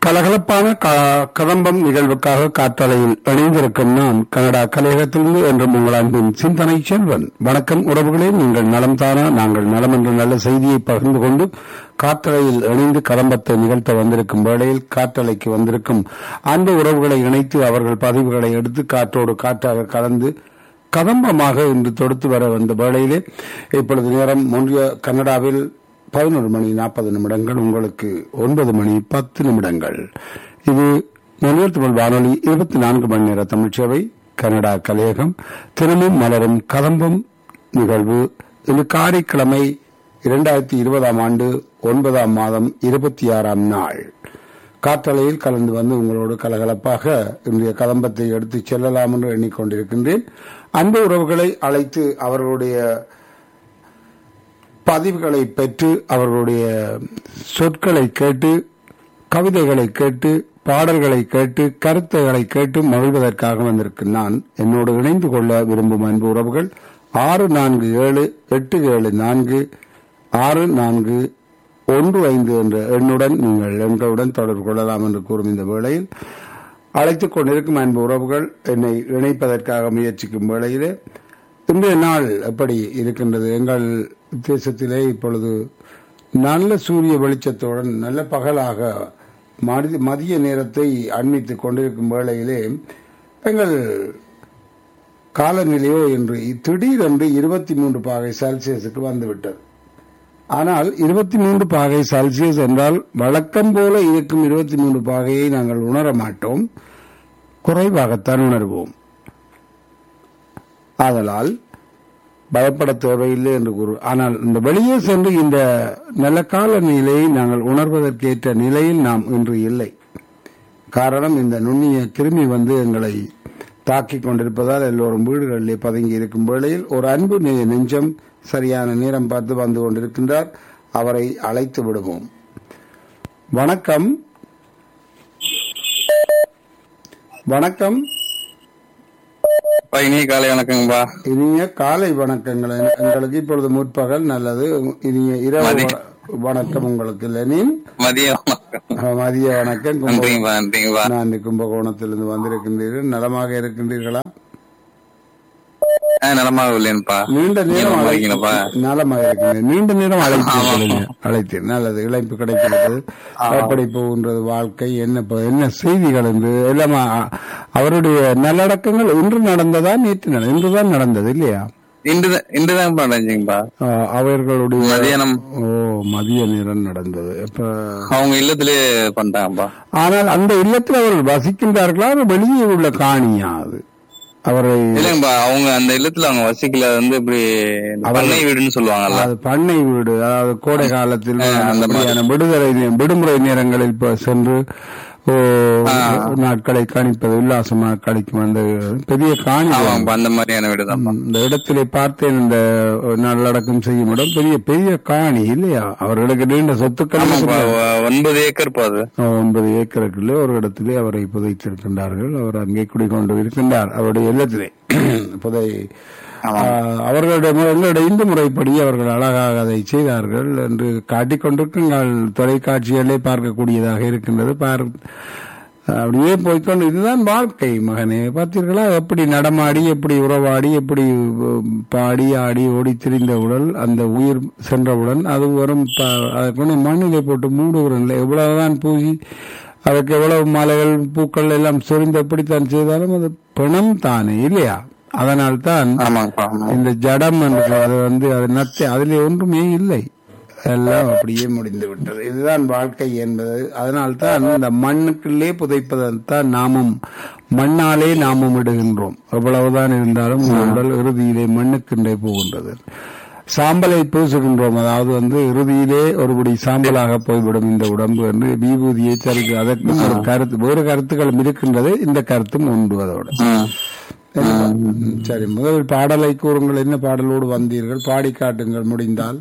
கலகலப்பான க- கதம்பம் நிகழ்வுக்காக காற்றலையில் இணைந்திருக்கும் நான் கனடா கலையகத்திலிருந்து என்றும் உங்கள் அன்பின் சிந்தனை செல்வன் வணக்கம் உறவுகளே நீங்கள் நலம் தானா நாங்கள் நலம் என்ற நல்ல செய்தியை பகிர்ந்து கொண்டு காற்றலையில் இணைந்து கதம்பத்தை நிகழ்த்த வந்திருக்கும் வேளையில் காற்றலைக்கு வந்திருக்கும் அன்பு உறவுகளை இணைத்து அவர்கள் பதிவுகளை எடுத்து காற்றோடு காற்றாக கலந்து கதம்பமாக இன்று தொடுத்து வர வந்த வேளையிலே இப்பொழுது நேரம் முன்றைய கனடாவில் பதினொரு மணி நாற்பது நிமிடங்கள் உங்களுக்கு ஒன்பது மணி பத்து நிமிடங்கள் இது மொழியர் தமிழ் வானொலி இருபத்தி நான்கு மணி நேர தமிழ்ச்சேவை கனடா கலையகம் தினமும் மலரும் கதம்பம் நிகழ்வு இது காரைக்கிழமை இரண்டாயிரத்தி இருபதாம் ஆண்டு ஒன்பதாம் மாதம் இருபத்தி ஆறாம் நாள் காற்றலையில் கலந்து வந்து உங்களோடு கலகலப்பாக இன்றைய கதம்பத்தை எடுத்து செல்லலாம் என்று எண்ணிக்கொண்டிருக்கின்றேன் அன்பு உறவுகளை அழைத்து அவர்களுடைய பதிவுகளை பெற்று அவர்களுடைய சொற்களை கேட்டு கவிதைகளை கேட்டு பாடல்களை கேட்டு கருத்துகளை கேட்டு மகிழ்வதற்காக வந்திருக்கும் நான் என்னோடு இணைந்து கொள்ள விரும்பும் அன்பு உறவுகள் ஆறு நான்கு ஏழு எட்டு ஏழு நான்கு ஆறு நான்கு ஒன்று ஐந்து என்ற எண்ணுடன் நீங்கள் எண்களுடன் தொடர்பு கொள்ளலாம் என்று கூறும் இந்த வேளையில் அழைத்துக் கொண்டிருக்கும் அன்பு உறவுகள் என்னை இணைப்பதற்காக முயற்சிக்கும் வேளையிலே இன்றைய நாள் எப்படி இருக்கின்றது எங்கள் தேசத்திலே இப்பொழுது நல்ல சூரிய வெளிச்சத்துடன் நல்ல பகலாக மதி- மதிய நேரத்தை அண்மித்துக் கொண்டிருக்கும் வேளையிலே எங்கள் காலநிலையோ என்று திடீரென்று இருபத்தி மூன்று பாகை செல்சியஸுக்கு வந்துவிட்டது ஆனால் இருபத்தி மூன்று பாகை செல்சியஸ் என்றால் வழக்கம் போல இருக்கும் இருபத்தி மூன்று பாகையை நாங்கள் உணர மாட்டோம் குறைவாகத்தான் உணர்வோம் ஆதலால் பயப்பட தேவையில்லை என்று கூறு ஆனால் இந்த வெளியே சென்று இந்த நல்ல கால நிலையை நாங்கள் உணர்வதற்கேற்ற நிலையில் நாம் இன்று இல்லை காரணம் இந்த நுண்ணிய கிருமி வந்து எங்களை தாக்கிக் கொண்டிருப்பதால் எல்லோரும் வீடுகளிலே பதுங்கி இருக்கும் வேளையில் ஒரு அன்பு நெ- நெஞ்சம் சரியான நேரம் பார்த்து வந்து கொண்டிருக்கின்றார் அவரை அழைத்து விடுவோம் வணக்கம் வணக்கம் அப்பா, இனிய காலை வணக்கங்கப்பா இனிய காலை வணக்கங்கள் என- எங்களுக்கு இப்பொழுது முற்பகல் நல்லது இனிய இரவு மதி- வ- வணக்கம் உங்களுக்கு லெனின் மதிய வணக்கம் அஹ், மதிய வணக்கம் கும்ப- நன்றிங்கப்பா நன்றிங்கப்பா நான் கும்பகோணத்திலிருந்து வந்திருக்கின்றீர்கள் நலமாக இருக்கின்றீர்களா ஆ, நலமாக உள்ளேன்ப்பா நீண்ட நீங்க நேரம் நலமா அழை- இருக்கீங்களாப்பா நலமாக இருக்கின்றேன் நீண்ட நேரம் அழைத்தீர்கள் அழைத்தேன் நல்லது இழைப்பு கிடைக்கிறது எப்படி போகின்றது வாழ்க்கை என்ன ப- என்ன செய்திகள் என்று எல்லாம் அ- அவருடைய நல்லடக்கங்கள் இன்று நடந்ததா நேற்று நட- இன்றுதான் நடந்தது இல்லையா இன்றுதான் இன்றுதான் நடந்துச்சுங்கப்பா அஹ், அவர்களுடைய மதியானம் ஓ மதிய நேரம் நடந்தது இப்ப அவங்க இல்லத்திலே பண்ணிட்டாங்கப்பா ஆனால் அந்த இல்லத்தில் அவர்கள் வசிக்கின்றார்களா அது வெளியே உள்ள காணியா அது அவரை இல்லைங்கப்பா அவங்க அந்த இல்லத்துல அவங்க வசிக்கல அது வந்து இப்படி இந்த பண்ணை வீடுன்னு சொல்லுவாங்கல்ல அது பண்ணை வீடு அதாவது கோடை காலத்தில் அந்த மாதிரி. அப்படியான விடுதலை நே- விடுமுறை நேரங்களில் இப்ப சென்று ஓ, நாட்களை கணிப்பது உல்லாசமாக கழிக்கும் அந்த பெரிய காணி ஆமாங்கப்பா அந்த மாதிரியான வீடு தான் இந்த இடத்திலே பார்த்தேன் இந்த நல்லடக்கம் செய்யும் இடம் பெரிய பெரிய காணி இல்லையா அவர்களுக்கு நீண்ட சொத்துக்கள் ஆமாப்பா ஒ- ஒன்பது ஏக்கர் பா அது ஒன்பது ஏக்கருக்குள்ளே ஒரு இடத்திலே அவரை புதைத்திருக்கின்றார்கள் அவர் அங்கே குடிக்கொண்டு இருக்கின்றார் அவருடைய இல்லத்திலே புதை ஆஹ், அவர்களுடைய மு- எங்களுடைய இந்து முறைப்படி அவர்கள் அழகாக அதை செய்தார்கள் என்று காட்டிக் கொண்டிருக்குங்கள் தொலைக்காட்சிகளே பார்க்கக்கூடியதாக இருக்கின்றது பார் அப்படியே போய்க்கொண்டு இதுதான் வாழ்க்கை மகனே பார்த்தீர்களா எப்படி நடமாடி எப்படி உறவாடி எப்படி உம், பாடி ஆடி ஓடி திரிந்த உடல் அந்த உயிர் சென்றவுடன் அது வரும் ப- அதை கொண்டு மண்ணிலே போட்டு மூடுகிறோம் எவ்வளவுதான் பூசி அதுக்கு எவ்வளவு மாலைகள் பூக்கள் எல்லாம் சொரிந்து எப்படித்தான் செய்தாலும் அது பிணம் தானே இல்லையா அதனால் தான் ஆமாங்கப்பா ஆமா இந்த ஜடம் என்று அது வந்து அது நத்தை அதிலே ஒன்றுமே இல்லை எல்லாம் அப்படியே முடிந்து விட்டது இதுதான் வாழ்க்கை என்பது அதனால்தான் இந்த மண்ணுக்குள்ளே புதைப்பதைத்தான் நாமும் மண்ணாலே நாமும் இடுகின்றோம் எவ்வளவுதான் இருந்தாலும் இந்த உடல் இறுதியிலே மண்ணுக்குண்டே போகின்றது சாம்பலை பூசுகின்றோம் அதாவது வந்து இறுதியிலே ஒருபடி சாம்பலாக போய்விடும் இந்த உடம்பு என்று விபூதியை தருக்கு அதற்கு ஒரு கருத்து வேறு கருத்துக்களும் இருக்கின்றது இந்த கருத்தும் உண்டு அதோட ம். ம், சரி முதல் பாடலை கூறுங்கள் என்ன பாடலோடு வந்தீர்கள் பாடி காட்டுங்கள் முடிந்தால்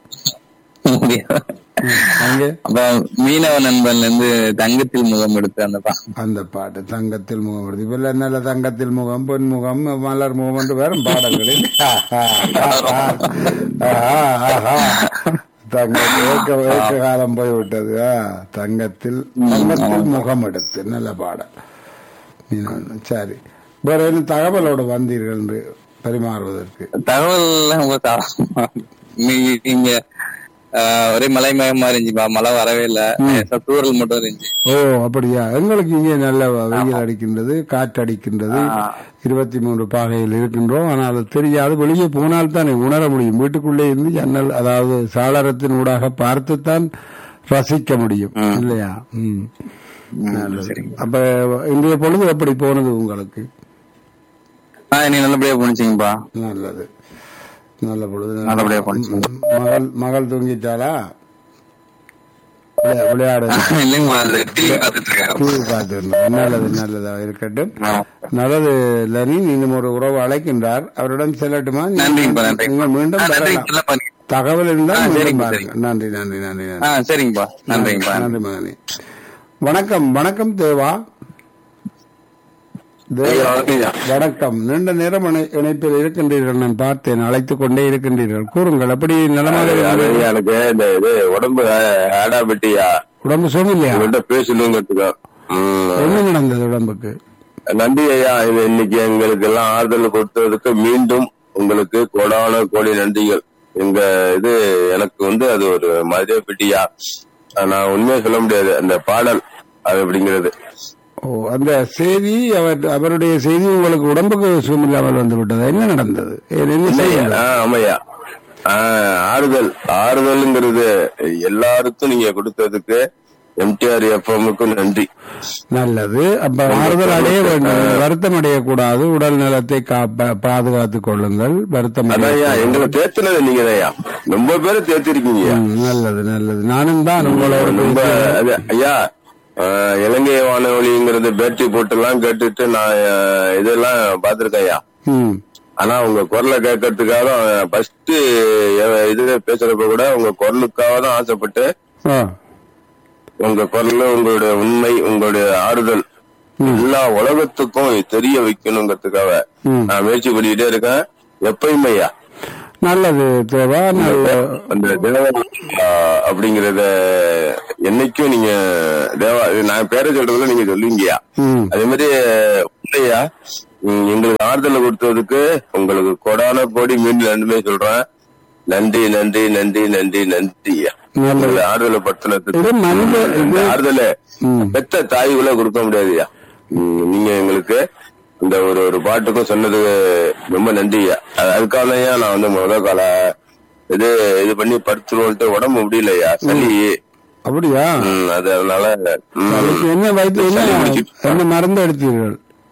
முடியாது. ம், அங்கே அப்ப மீனவ நண்பன்ல இருந்து தங்கத்தில் முகம் எடுத்து அந்த பா அந்த பாட்டு தங்கத்தில் முகம் வருது இப்ப நல்ல தங்கத்தில் முகம் பொன் முகம் மலர் முகம் என்று வரும் பாடல்களில் ஆஹா, ஆஹா, ஆஹா. தங்க ஏக்க ஏக்க காலம் போய்விட்டது ஆ, தங்கத்தில் தங்கத்தில் முகம் எடுத்து நல்ல பாடம் இன்னொன்னு, சரி வேற என்ன தகவலோடு வந்தீர்கள் என்று பரிமாறுவதற்கு தகவல் உங்க தா- நீ- நீங்க ஆஹ், ஒரே மலை மயமா இருந்துச்சுப்பா மழை வரவே இல்ல தூரல் மட்டும் இருந்துச்சு ஓ அப்படியா எங்களுக்கு இங்கே நல்ல வெயில் அடிக்கின்றது காற்று அடிக்கின்றது இருபத்தி மூன்று பாகையில் இருக்கின்றோம் ஆனால் அது தெரியாது வெளியே போனால் தானே உணர முடியும் வீட்டுக்குள்ளே இருந்து ஜன்னல் அதாவது சாளரத்தின் ஊடாக பார்த்துத்தான் ரசிக்க முடியும் இல்லையா ம் நல்லது. அப்ப இன்றைய பொழுது எப்படி போனது உங்களுக்கு ஆஹ் நீ நல்லபடியா போனிச்சிங்கப்பா நல்லது நல்ல பொழுது நல்ல- நல்லபடியா போனுச்சு ம். மகள் மகள் தூங்கிட்டாளா விளையா- விளையாடு இல்லைங்கப்பா அது டிவி பார்த்துட்டு இருக்கேன் டிவி பார்த்துருந்தோம் நல்லது நல்லதா இருக்கட்டும் ஆ. நல்லது லெனின் இன்னும் ஒரு உறவு அழைக்கின்றார் அவரிடம் செல்லட்டுமா நீங்க- நன்றிங்கப்பா நன்றி நீங்க மீண்டும் ஆ, நன்றிங்க வரலாம் நல்லா பண்ணி தகவல் இருந்தால் ஆ, மீண்டும் சரிங்க, பாருங்க நன்றி நன்றி நன்றி நன்றி ஆ சரிங்கப்பா நன்றிங்கப்பா நன்றி மகனே வணக்கம் வணக்கம் தேவா தேவா வணக்கம் நீண்ட நேரம் இணை- இணைப்பில் இருக்கின்றீர்கள் நான் பார்த்தேன் அழைத்துக் கொண்டே இருக்கின்றீர்கள் கூறுங்கள் எப்படி நலமாக அது இருக்கிறீர்கள்? எனக்கு இந்த இது உடம்பு ஆடா பெட்டியா உடம்பு சோமில்லையா உங்கள்கிட்ட பேசணுங்கிறதுக்கு ம். என்ன நடந்தது உடம்புக்கு நன்றி ஐயா இது இன்னைக்கு எங்களுக்கு எல்லாம் ஆறுதல் கொடுத்ததுக்கு மீண்டும் உங்களுக்கு கோடான கோடி நன்றிகள் எங்க இது எனக்கு வந்து அது ஒரு மதிய பெட்டியா நான் உண்மையா சொல்ல முடியாது அந்த பாடல் அது அப்படிங்கிறது ஓ அந்த செய்தி அவர் அவருடைய செய்தி உங்களுக்கு உடம்புக்கு சுமில்லாமல் வந்து விட்டது என்ன நடந்தது ஏன் என்ன செய்ய ஆ, ஆமாய்யா ஆ, ஆறுதல் ஆறுதல்ங்கிறது எல்லாருக்கும் நீங்க கொடுத்ததுக்கு எம்டிஆர் எஃப்எம்முக்கு நன்றி நல்லது அப்ப ஆறுதல் அடைய வேண்டும் வருத்தம் அடையக்கூடாது உடல் நலத்தை காப்ப பாதுகாத்துக் கொள்ளுங்கள் வருத்தம் அடைய- அதான்யா எங்களை தேத்துனது நீங்க ரொம்ப பேரை தேத்திருக்கீங்க ம், நல்லது நல்லது நானும் தான் உங்களோட ரொம்ப பேசி- அது ஐயா ஆஹ், இலங்கை வானொலிங்கிறது பேட்டரி போட்டுலாம் கேட்டுட்டு நான் ஆஹ், இதெல்லாம் பாத்திருக்கேன் ஐயா ம், ஆனா உங்க குரலை கேட்கறதுக்காக ஃபர்ஸ்ட் இது பேசுறப்ப கூட உங்க குரலுக்காக தான் ஆசைப்பட்டு ஆ, உங்க குரல் உங்களுடைய உண்மை உங்களுடைய ஆறுதல் எல்லா உலகத்துக்கும் தெரிய வைக்கணுங்கிறதுக்காக ம். நான் முயற்சி பண்ணிக்கிட்டே இருக்கேன் எப்பயுமே ஐயா நல்லது தேவா நல்ல அந்த தேவா ஆஹ், அப்படிங்கறத என்னைக்கும் நீங்க தேவா இது நான் பேரை சொல்றதுல நீங்க சொல்லுவீங்கயா ம், அதே மாதிரி உண்மையா ம், எங்களுக்கு ஆறுதல் கொடுத்ததுக்கு உங்களுக்கு கொடான கோடி மீண்டும் நன்றிமே சொல்றேன் நன்றி நன்றி நன்றி நன்றி நன்றியா நல்லது. உங்களை ஆறுதலை படுத்தினதுக்கு இது மனித இந்த இது ஆறுதல ம். பெத்த தாய்களை கொடுக்க முடியாதுயா ம், நீங்க எங்களுக்கு இந்த ஒரு ஒரு பாட்டுக்கும் சொன்னது ரொம்ப நன்றியா அது- அதுக்காக தான் நான் வந்து முத கால இது இது பண்ணி படுத்துருவோன்ட்டு உடம்பு முடியலையா சளி அப்படியா ம், அது அதனால ம், அதுக்கு என்ன வயிற்று என்ன சளி பிடிச்சிட்டு என்ன மருந்து எடுத்தீர்கள்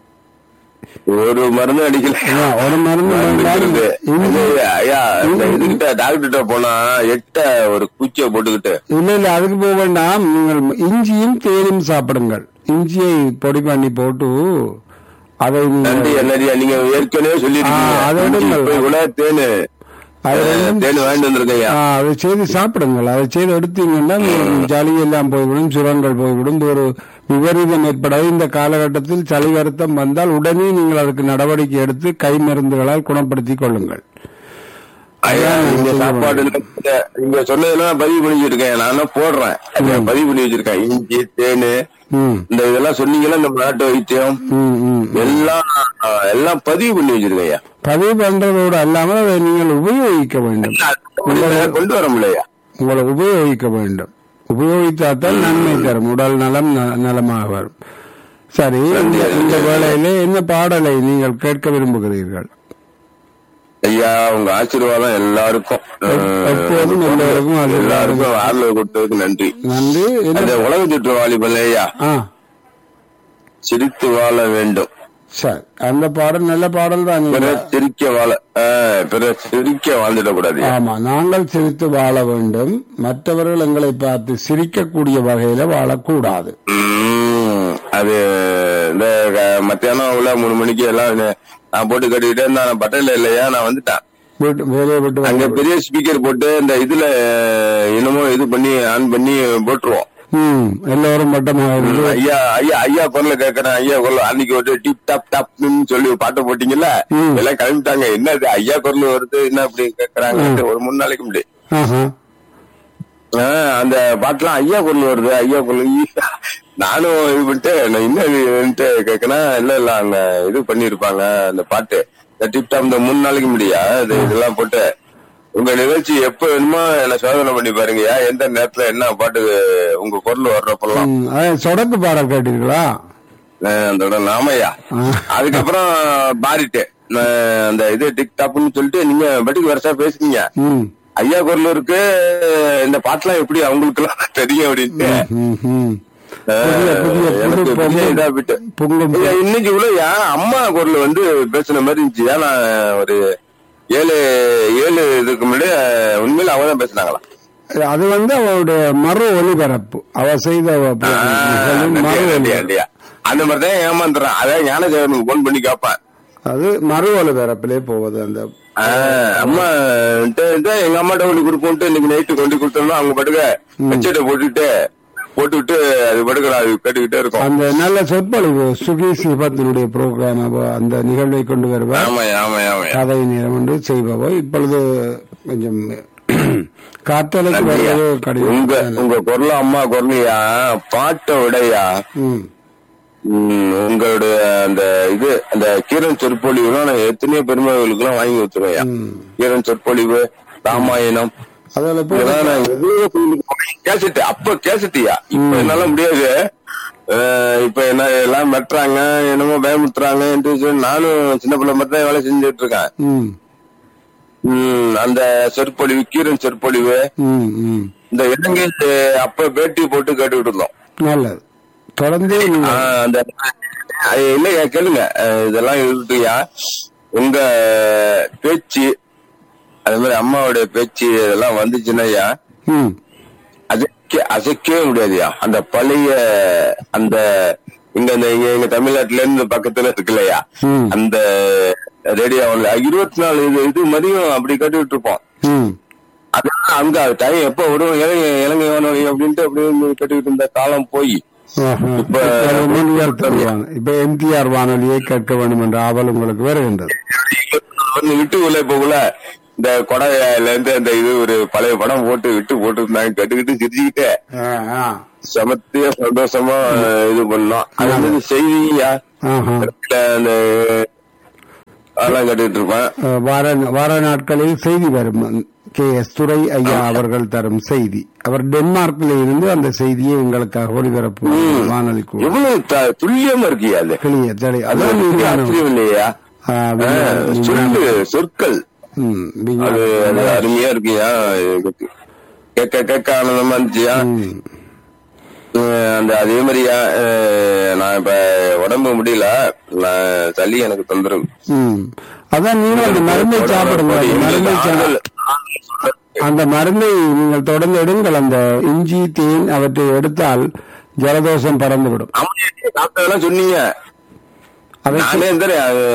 ஒரு மருந்து அடிக்கல ஐயா, ஒரு மருந்து மருந்து வேண்டாம். இருக்குது. இஞ்சி இது, ஐயா இந்த இதுகிட்ட டாக்டர்கிட்ட போனா எட்ட ஒரு குச்சியை போட்டுக்கிட்டு இல்ல இல்ல அதுக்கு போக வேண்டாம் நீங்கள் இஞ்சியும் தேனும் சாப்பிடுங்கள் இஞ்சியை பொடி பண்ணி போட்டு அதை நீங்கள் நன்றி என்னடியா நீங்க ஏற்கனவே சொல்லிருக்கீங்க ஆ, அதை விடுங்கள். இப்ப கூட தேனு அது ரெண்டும் தேனு வாங்கிட்டு வந்திருக்கையா ஆ, அதை செய்து சாப்பிடுங்கள் அதை செய்து எடுத்தீங்கன்னா உங்களுக்கு சளி எல்லாம் போய்விடும் சுரங்கள் போய்விடும் ஒரு விபரீதம் ஏற்படாது இந்த காலகட்டத்தில் சளி வருத்தம் வந்தால் உடனே நீங்கள் அதுக்கு நடவடிக்கை எடுத்து கை மருந்துகளால் குணப்படுத்திக் கொள்ளுங்கள் ஐயா இந்த சாப்பாடு நீங்க சொன்னதெல்லாம் பதிவு பண்ணி வச்சிருக்கேன் நானும் போடுறேன் அதை பதிவு பண்ணி வச்சிருக்கேன் இஞ்சி தேனு ம் இந்த இதெல்லாம் சொன்னீங்கன்னா நம்ம நாட்டு வைத்தியம் ம் ம் எல்லாம் ஆ, எல்லாம் பதிவு பண்ணி வச்சிருக்கேன் ஐயா பதிவு பண்றதோடு அல்லாமல் அதை நீங்கள் உபயோகிக்க வேண்டும் அதை கொண்டு வர முடியலையா உங்களை உபயோகிக்க வேண்டும் உபயோகித்தால்தான் நன்மை தரும் உடல் நலம் ந- நலமாக வரும் சரி இந்த இந்த வேளையிலே என்ன பாடலை நீங்கள் கேட்க விரும்புகிறீர்கள் ஐயா உங்க ஆசீர்வாதம் எல்லாருக்கும் எப்போதும் எல்லோருக்கும் ஆசீர்வாதம். எல்லாருக்கும் ஆறுதல் கொடுத்ததுக்கு நன்றி நன்றி என்ன- அந்த உலக சுற்று வாலிபல் ஐயா ஆ சிரித்து வாழ வேண்டும் சரி அந்த பாடல் நல்ல பாடல் தான் பிற நீங்க- சிரிக்க வாழ ஆ, பிற சிரிக்க வாழ்ந்துடக்கூடாது ஆமா நாங்கள் சிரித்து வாழ வேண்டும் மற்றவர்கள் எங்களை பார்த்து சிரிக்கக்கூடிய வகையில வாழக்கூடாது உம், அது இந்த க- மத்தியானம் உள்ள மூணு மணிக்கு எல்லாம் நே- நான் போட்டு கட்டிக்கிட்டே இருந்தா நான் பட்டையில இல்லையா நான் வந்துட்டேன் வீட்டு வேலையை விட்டு அங்க வந்து- பெரிய ஸ்பீக்கர் போட்டு இந்த இதுல என்னமோ இது பண்ணி ஆன் பண்ணி போட்டுருவோம் ம் எல்லோரும் மட்டமாக இருந்து ஐயா ஐயா ஐயா குரல கேக்குறேன் ஐயா குரல் அன்னைக்கு ஒரு டிப் டாப் டாப்னு சொல்லி பாட்டு போட்டீங்கல்ல ம். எல்லாம் கிளம்பிட்டாங்க என்ன இது ஐயா குரல் வருது என்ன அப்படி கேக்குறாங்க ஒரு மூணு நாளைக்கு முன்னாடி ஆஹா. ஆஹ் அந்த பாட்டுலாம் ஐயா குரல் வருது ஐயா குரல் ஈ. நானும் இது பண்ணிட்டு நான் என்ன இதுன்ட்டு கேட்கணும் இல்ல இல்ல அங்க இது பண்ணிருப்பாங்க அந்த பாட்டு இந்த டிப்டாப் இந்த மூணு நாளைக்கு முடியா இது இதெல்லாம் போட்டு உங்க நிகழ்ச்சி எப்ப வேணுமோ என்ன சோதனை பண்ணி பாருங்கய்யா எந்த நேரத்துல என்ன பாட்டு உங்க குரல் வர்றப்பெல்லாம் ம், அதான் சொடக்கு பாடல் கேட்டீர்களா ஆஹ் அந்த இடம் நாமையா ஆ. அதுக்கப்புறம் மாறிட்டேன் நான் அந்த இது டிக்டாப்னு சொல்லிட்டு நீங்க பட்டுக்கு வருஷா பேசுனீங்க ம் ஐயா குரல் இருக்கு இந்த பாட்டுலாம் எப்படி அவங்களுக்கு எல்லாம் தெரியும் அப்படின்ட்டு ம், ம். ஆஹ், புதிய, புதிய, எனக்கு புது பெரிய பொங்கல். இதா போயிட்டு. பொங்கும் ஐயா, இன்னைக்கு கூட என் அம்மா குரல் வந்து பேசுன மாதிரி இருந்துச்சு ஏன்னா ஒரு ஏழு ஏழு இதுக்கு முன்னாடி உண்மையில அவங்க தான் பேசுனாங்களா அது வந்து அவருடைய மறு ஒளிபரப்பு அவ செய்த ஆஹ், நிகழ்வின் மறு நன்றியா, நன்றியா, ஒளிபரப்பு நன்றியா. அந்த மாதிரி தான் ஏமாந்துறான் அதான் ஞானசேகரனுக்கு போன் பண்ணி கேட்பேன் அது மறு ஒளிபரப்பிலே போவது அந்த ஆஹ், அம்மா ட்ட- ட்ட எங்க அம்மாட்ட கொண்டு கொடுப்போம்ட்டு இன்னைக்கு நைட்டு கொண்டு கொடுத்தோம்னா அவங்க படுக்க ஹெட்செட்டை போட்டுட்டு போட்டுவிட்டு அது படுக்கிற அது கேட்டுக்கிட்டே இருக்கும் அந்த நல்ல சொற்பொழிவு சுகி சிபத்தினுடைய ப்ரோக்ராம் அந்த நிகழ்வை கொண்டு வருவார் ஆமா ஆமா ஆமா கதை நேரம் என்று செய்பவோ இப்பொழுது கொஞ்சம் காத்தலுக்கு நன்றியா. வருவது உங்க கடினம் உங்க குரல அம்மா குரலையா பாட்டை விடையா ம். ம், உங்களுடைய அந்த இது அந்த கீரன் சொற்பொழிவுலாம் நான் எத்தனையோ பெருமைகளுக்கு எல்லாம் வாங்கி வச்சிருவேன் ம். கீரன் சொற்பொழிவு ராமாயணம் அதில் இப்போ இதெல்லாம் நான் எதுவுமே கோயிலுக்கு கேசட்டு அப்ப கேசட்டியா இப்ப என்னால முடியாது அஹ், இப்ப என்ன எல்லாம் மெட்டுறாங்க என்னமோ பயமுத்துறாங்க என்று சொல்லி நானும் சின்ன பிள்ளை மாதிரி தான் வேலை செஞ்சுட்டு இருக்கேன் ம் ம், அந்த சொற்பொழிவு கீரன் சொற்பொழிவு ம் ம் இந்த இலங்கை அப்ப பேட்டி போட்டு கேட்டுக்கிட்டு இருந்தோம் நல்லது தொடர்ந்து நீங்க ஆஹ் அந்த அது இல்லையா கேளுங்க அஹ் இதெல்லாம் இருக்குயா உங்க பேச்சு அதே மாதிரி அம்மாவுடைய பேச்சு இதெல்லாம் வந்துச்சுன்னாயா ம் அசைக்க அசைக்கவே முடியாதுயா அந்த பழைய அந்த இங்க இந்த இங்க எங்க தமிழ்நாட்டுல இருந்து பக்கத்துல இருக்குல்லையா ம். அந்த ரேடியோ இருபத்தி நாலு இது இது மாதிரியும் அப்படி கேட்டுக்கிட்டு இருப்போம் ம் அதான் அங்க டைம் எப்ப வரும் இலங்கை இலங்கை வானொலி அப்படின்ட்டு அப்படியே கேட்டுக்கிட்டு இருந்த காலம் போய் ஆஹா. இப்ப- இப்ப முன்னியல் தருவாங்க இப்ப எம்டிஆர் வானொலியை கேட்க வேண்டும் என்ற ஆவல் உங்களுக்கு வருகின்றது ஒண்ணு விட்டு உள்ள போகல இந்த கொடையில இருந்து அந்த இது ஒரு பழைய படம் போட்டு விட்டு போட்டு இருந்தாங்க கேட்டுக்கிட்டு சிரிச்சுக்கிட்டே ஆ, ஆ. சமத்திய சந்தோஷமா இது பண்ணோம் அது வந்து செய்தியா ஆஹா. அந்த அதெல்லாம் கேட்டுக்கிட்டு இருப்பேன் அஹ், வார வார நாட்களில் செய்தி வரும் கே எஸ் துரை ஐயா அவர்கள் தரும் செய்தி அவர் டென்மார்க்கில் இருந்து அந்த செய்தியை எங்களுக்காக ஒளிபரப்பு வானொலி கூட எவ்வளவு த- துல்லியமா இருக்கியா அது கிளிய தடை அது அதான் வந்து விஞ்ஞானம். ஆச்சரியம் இல்லையா ஆ, ஆ, விஞ்ஞானம். சொல்லு சொற்கள் ம், அது விஞ்ஞானம். அது அருமையா இருக்கியா கேட்க கேட்க ஆனந்தமா இருந்துச்சியா ம். அஹ் அந்த அதே மாதிரியா அஹ் நான் இப்ப உடம்பு முடியல நான் சளி எனக்கு தொந்தரவு ம். அதான் நீங்க அந்த மருந்தை சாப்பிடுங்க அந்த மருந்தை சா- அந்த மருந்தை நீங்கள் தொடர்ந்து எடுங்கள் அந்த இஞ்சி தேன் அவற்றை எடுத்தால் ஜலதோஷம் பறந்துவிடும் டாக்டர் சொன்னீங்க அதை நானே இந்த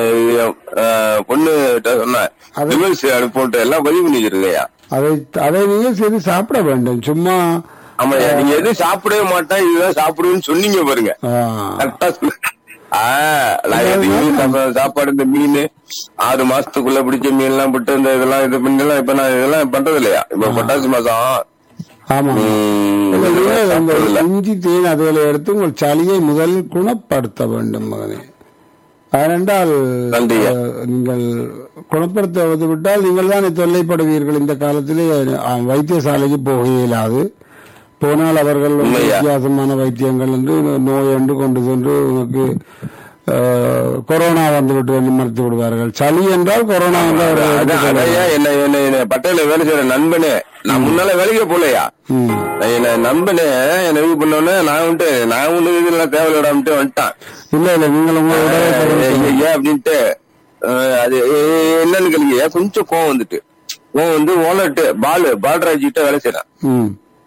பொண்ணு சொன்னேன் அது- டிவைஸ் அனுப்பிட்டு எல்லாம் பதிவு பண்ணிக்கிறீங்கய்யா அதை அதை நீங்க செய்து சாப்பிட வேண்டும் சும்மா ஆமாய்யா நீங்க எதுவும் சாப்பிடவே மாட்டேன் இதுதான் சாப்பிடுவேன்னு சொன்னீங்க பாருங்க ஆ, கரெக்டா சொல்லு. ஆ, நான் இது மீன் சாப்பா- சாப்பாடு இந்த மீன் ஆறு மாசத்துக்குள்ள பிடிச்ச மீன் எல்லாம் விட்டு இந்த இதெல்லாம் இது பண்ணலாம் இப்ப நான் இதெல்லாம் பண்றது இல்லையா இப்ப பொட்டாசி மாசம் ஆமா ம், இல்ல, நீங்க அந்த சாப்பிடுறது இல்ல. இஞ்சி தேன் அதுகளை எடுத்து உங்கள் சளியை முதலில் குணப்படுத்த வேண்டும் மகனே ஏனென்றால் நன்றியா. அஹ், நீங்கள் குணப்படுத்துவது விட்டால் நீங்கள் தான் தொல்லைப்படுவீர்கள் இந்த காலத்திலே அஹ், வைத்தியசாலைக்கு போக இயலாது போனால் அவர்கள் வந்து உண்மையா. வித்தியாசமான வைத்தியங்கள் என்று நோய் என்று கொண்டு சென்று உனக்கு அஹ், கொரோனா வந்து விட்டு வந்து மறுத்து விடுவார்கள் சளி என்றால் கொரோனா வந்து அவர்கள் அதான் எடுத்துக்கொள்வார்கள். அதையா என்ன என்ன என்ன பட்டையில வேலை செய்யற நண்பனே நான் முன்னால வேலைக்கே போலையா ம். நான் என்ன நண்பனே என்ன இது பண்ணோன்னே நான் வந்துட்டு நான் ஒண்ணு இதுல தேவையில்லாமட்டு வந்துட்டான் இல்ல இல்ல நீங்கள் உங்கள் உடலை பராமரிக்க- ஏன் அப்படின்ட்டு அஹ், அது ஏ- என்னன்னு கேளுங்க கொஞ்சம் கோவம் வந்துட்டு கோவம் வந்து ஓலட்டு பாலு பால்ராஜ் கிட்ட வேலை செய்யறேன் ம்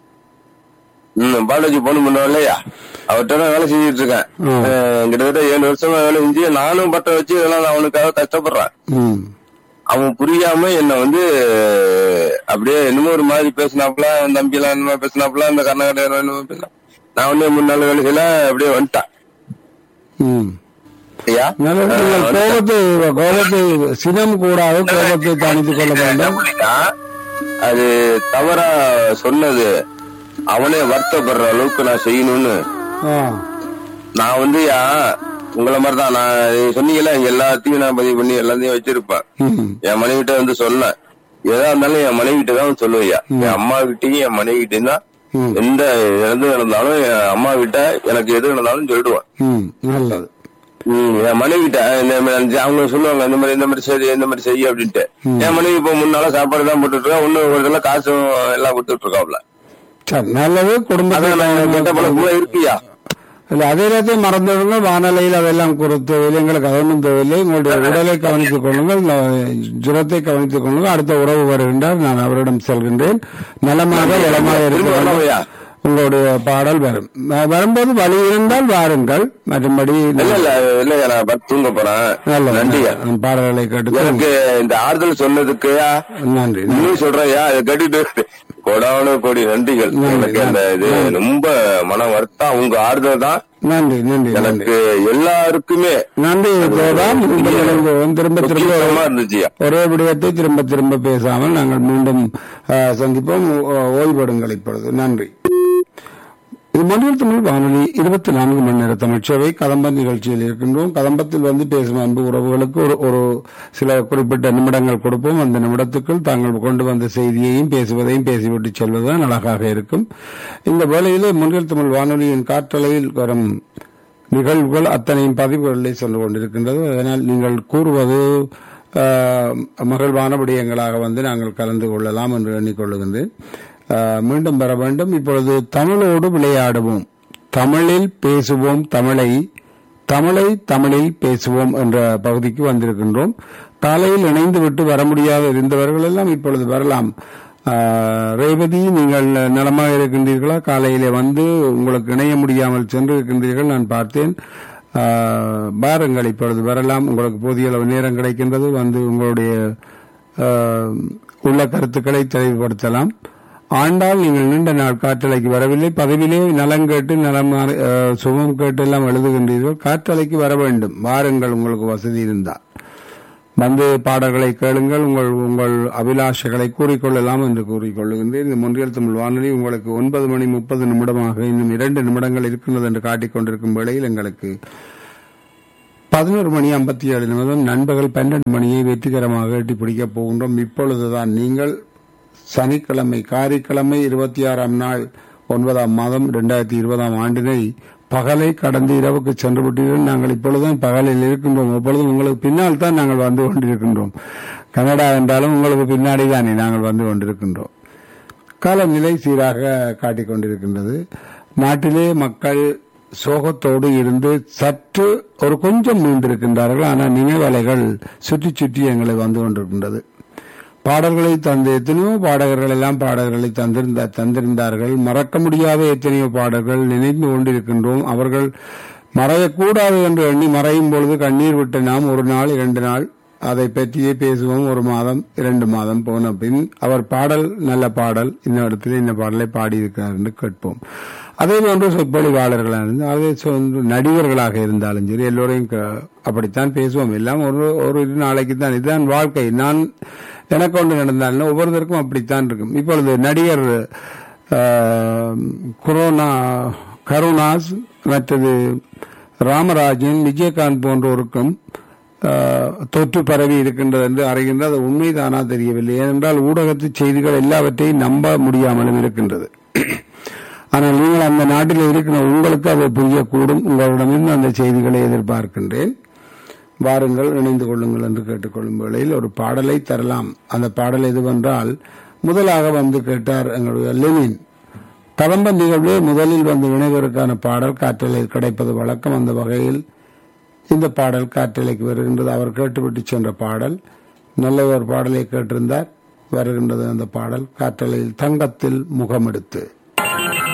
ம் பாலாஜி போன் பண்ணுவோம் இல்லையா அவர்கிட்ட நான் வேலை செஞ்சுட்டு இருக்கேன் ம். அஹ், கிட்டத்தட்ட ஏழு வருஷமா வேலை செஞ்சு நானும் பட்ட வச்சு இதெல்லாம் நான் அவனுக்காக கஷ்டப்படுறேன் ம் அவன் புரியாம என்ன வந்து அப்படியே என்னமோ ஒரு மாதிரி பேசினாப்புல அந்த தம்பி எல்லாம் என்னமோ பேசினாப்புல அந்த கர்நாடக என்னமோ பேசினா நான் வந்து மூணு நாள் வேலை செய்யல அப்படியே வந்துட்டேன் ம் ஐயா நல்லது. நீங்கள் கோபத்தை கோபத்தை சினம் கூடாது கோபத்தை தணித்துக் கொள்ள வேண்டும் அது தவறா சொன்னது அவனே வருத்தப்படுற அளவுக்கு நான் செய்யணும்னு ஆ நான் வந்து யா உங்களை மாதிரி தான் நான் நீங்க சொன்னீங்கல்ல எல்லாத்தையும் நான் பதிவு பண்ணி எல்லாத்தையும் வச்சிருப்பேன் ம் என் மனைவிட்ட வந்து சொன்னேன் எதா இருந்தாலும் என் மனைவிட்ட தான் வந்து சொல்லுவையா என் அம்மா கிட்டயும் என் மனைவி கிட்டயும் தான் ம். எந்த எது நடந்தாலும் என் அம்மா கிட்ட எனக்கு எது நடந்தாலும் சொல்லிடுவேன் ம் நல்லது ம், என் மனைவி கிட்ட இந்த மாதிரி அவங்க சொல்லுவாங்க இந்த மாதிரி இந்த மாதிரி சரி இந்த மாதிரி செய்ய அப்படின்ட்டு என் மனைவி இப்போ முன்னால சாப்பாடு தான் போட்டுட்டு இருக்கா இன்னும் ஒரு இதெல்லாம் காசும் எல்லாம் கொடுத்துட்டு இருக்காப்ல சரி நல்லது அதான் நான் கெட்ட குடும்பத்தில் பழக்கம் இருக்கியா இல்ல அதே நேரத்தில் மறந்துடுங்க வானொலியில் அதெல்லாம் குறித்து எங்களுக்கு அதொன்றும் தேவையில்லை உங்களுடைய உடலை கவனித்துக் கொள்ளுங்கள் ந- ஜுரத்தை கவனித்துக் கொள்ளுங்கள் அடுத்த உறவு வருகின்றார் நான் அவரிடம் செல்கின்றேன் நலமாக வளமாக திரும்ப இருக்க வரலையா? உங்களுடைய பாடல் வரும் அஹ் வரும்போது வழி இருந்தால் வாருங்கள் மற்றும்படி இல்ல இல்ல இல்லையா நான் பத்து தூங்க போறேன் நல்ல நன்றியா பாடல்களை கேட்டு எனக்கு இந்த ஆறுதல் சொன்னதுக்கு நன்றி இன்னும் சொல்றேன்யா அதை கேட்டுட்டு கொடான கோடி நன்றிகள் நன்றி, எனக்கு அந்த இது ரொம்ப மன வருத்தம் உங்க ஆறுதல் தான் நன்றி நன்றி நன்றி எனக்கு எல்லாருக்குமே நன்றி தேவராம். உங்களிடம் திரும்ப திரும்ப முக்கியமா இருந்துச்சுயா ஒரே விடயத்தை திரும்ப திரும்ப பேசாமல் நாங்கள் மீண்டும் அஹ், சந்திப்போம் ஓ- ஓய்வெடுங்கள் இப்பொழுது நன்றி இது மண்டல் தமிழ் வானொலி இருபத்தி நான்கு மணி நேர தமிழ்ச்சேவை கதம்ப நிகழ்ச்சியில் இருக்கின்றோம் கதம்பத்தில் வந்து பேசும் அன்பு உறவுகளுக்கு ஒரு ஒரு சில குறிப்பிட்ட நிமிடங்கள் கொடுப்போம் அந்த நிமிடத்துக்குள் தாங்கள் கொண்டு வந்த செய்தியையும் பேசுவதையும் பேசிவிட்டு செல்வதுதான் அழகாக இருக்கும் இந்த வேளையிலே முன்னில் தமிழ் வானொலியின் காற்றலையில் வரும் நிகழ்வுகள் அத்தனையும் பதிவுகளிலே சென்று கொண்டிருக்கின்றது அதனால் நீங்கள் கூறுவது ஆஹ், மகிழ்வான விடயங்களாக வந்து நாங்கள் கலந்து கொள்ளலாம் என்று எண்ணிக்கொள்ளுகின்றேன் ஆஹ், மீண்டும் பெற வேண்டும் இப்பொழுது தமிழோடு விளையாடுவோம் தமிழில் பேசுவோம் தமிழை தமிழை தமிழில் பேசுவோம் என்ற பகுதிக்கு வந்திருக்கின்றோம் காலையில் இணைந்து விட்டு வர முடியாத இருந்தவர்கள் எல்லாம் இப்பொழுது வரலாம் ஆஹ், ரேவதி நீங்கள் நலமாக இருக்கின்றீர்களா காலையிலே வந்து உங்களுக்கு இணைய முடியாமல் சென்று இருக்கின்றீர்கள் நான் பார்த்தேன் ஆஹ், பாருங்கள் இப்பொழுது வரலாம் உங்களுக்கு போதிய அளவு நேரம் கிடைக்கின்றது வந்து உங்களுடைய ஆஹ், உள்ள கருத்துக்களை தெளிவுபடுத்தலாம் ஆண்டால் நீங்கள் நீண்ட நாள் காற்றலைக்கு வரவில்லை பதவியிலே நலம் கேட்டு நலம் மாறி- ஆஹ், சுகம் கேட்டு எல்லாம் எழுதுகின்றீர்கள் காற்றலைக்கு வர வேண்டும் வாருங்கள் உங்களுக்கு வசதி இருந்தால் வந்து பாடல்களை கேளுங்கள் உங்கள் உங்கள் அபிலாஷைகளை கூறிக்கொள்ளலாம் என்று கூறிக்கொள்ளுகின்றேன் இந்த முன்றியல் தமிழ் வானொலி உங்களுக்கு ஒன்பது மணி முப்பது நிமிடமாக இன்னும் இரண்டு நிமிடங்கள் இருக்கின்றது என்று காட்டிக் கொண்டிருக்கும் வேளையில் எங்களுக்கு பதினோரு மணி ஐம்பத்தி ஏழு நிமிடம் நண்பகல் பன்னெண்டு மணியை வெற்றிகரமாக எட்டி பிடிக்கப் போகின்றோம் இப்பொழுதுதான் நீங்கள் சனிக்கிழமை காரிக்கிழமை இருபத்தி ஆறாம் நாள் ஒன்பதாம் மாதம் இரண்டாயிரத்தி இருபதாம் ஆண்டினை பகலை கடந்து இரவுக்கு சென்று விட்டீர்கள் நாங்கள் இப்பொழுதுதான் பகலில் இருக்கின்றோம் இப்பொழுது உங்களுக்கு பின்னால் தான் நாங்கள் வந்து கொண்டிருக்கின்றோம் கனடா என்றாலும் உங்களுக்கு பின்னாடி தானே நாங்கள் வந்து கொண்டிருக்கின்றோம் காலநிலை சீராக காட்டிக் கொண்டிருக்கின்றது நாட்டிலே மக்கள் சோகத்தோடு இருந்து சற்று ஒரு கொஞ்சம் மீண்டிருக்கின்றார்கள் ஆனால் நினைவலைகள் சுற்றி சுற்றி எங்களை வந்து கொண்டிருக்கின்றது பாடல்களை தந்து எத்தனையோ பாடகர்கள் எல்லாம் பாடல்களை தந்திருந்த தந்திருந்தார்கள் மறக்க முடியாத எத்தனையோ பாடல்கள் நினைந்து கொண்டிருக்கின்றோம் அவர்கள் மறையக்கூடாது என்று எண்ணி மறையும் பொழுது கண்ணீர் விட்ட நாம் ஒரு நாள் இரண்டு நாள் அதை பற்றியே பேசுவோம் ஒரு மாதம் இரண்டு மாதம் போன பின் அவர் பாடல் நல்ல பாடல் இந்த இடத்துல இந்த பாடலை பாடியிருக்கிறார் என்று கேட்போம் அதே போன்று சொற்பொழிவாளர்களாக இருந்து அதே சொந்த நடிகர்களாக இருந்தாலும் சரி எல்லோரையும் க- அப்படித்தான் பேசுவோம் எல்லாம் ஒரு ஒரு இரு நாளைக்கு தான் இதுதான் வாழ்க்கை நான் எனக்கு ஒன்று நடந்தாலும் ஒவ்வொருத்தருக்கும் அப்படித்தான் இருக்கும் இப்பொழுது நடிகர் ஆஹ், கொரோனா கருணாஸ் மற்றது ராமராஜன் விஜயகாந்த் போன்றோருக்கும் ஆஹ், தொற்று பரவி இருக்கின்றது என்று அறிகின்ற அது உண்மைதானா தெரியவில்லை ஏனென்றால் ஊடகத்து செய்திகள் எல்லாவற்றையும் நம்ப முடியாமலும் இருக்கின்றது ஆனால் நீங்கள் அந்த நாட்டில் இருக்கிற உங்களுக்கு அது புரியக்கூடும் உங்களிடமிருந்து அந்த செய்திகளை எதிர்பார்க்கின்றேன் வாருங்கள் இணைந்து கொள்ளுங்கள் என்று கேட்டுக்கொள்ளும் வேளையில் ஒரு பாடலை தரலாம் அந்த பாடல் எதுவென்றால் முதலாக வந்து கேட்டார் எங்களுடைய லெனின் கடம்ப நிகழ்வே முதலில் வந்து இணைவதற்கான பாடல் காற்றலையில் கிடைப்பது வழக்கம் அந்த வகையில் இந்த பாடல் காற்றலைக்கு வருகின்றது அவர் கேட்டுவிட்டு சென்ற பாடல் நல்ல ஒரு பாடலை கேட்டிருந்தார் வருகின்றது அந்த பாடல் காற்றலையில் தங்கத்தில் முகமெடுத்து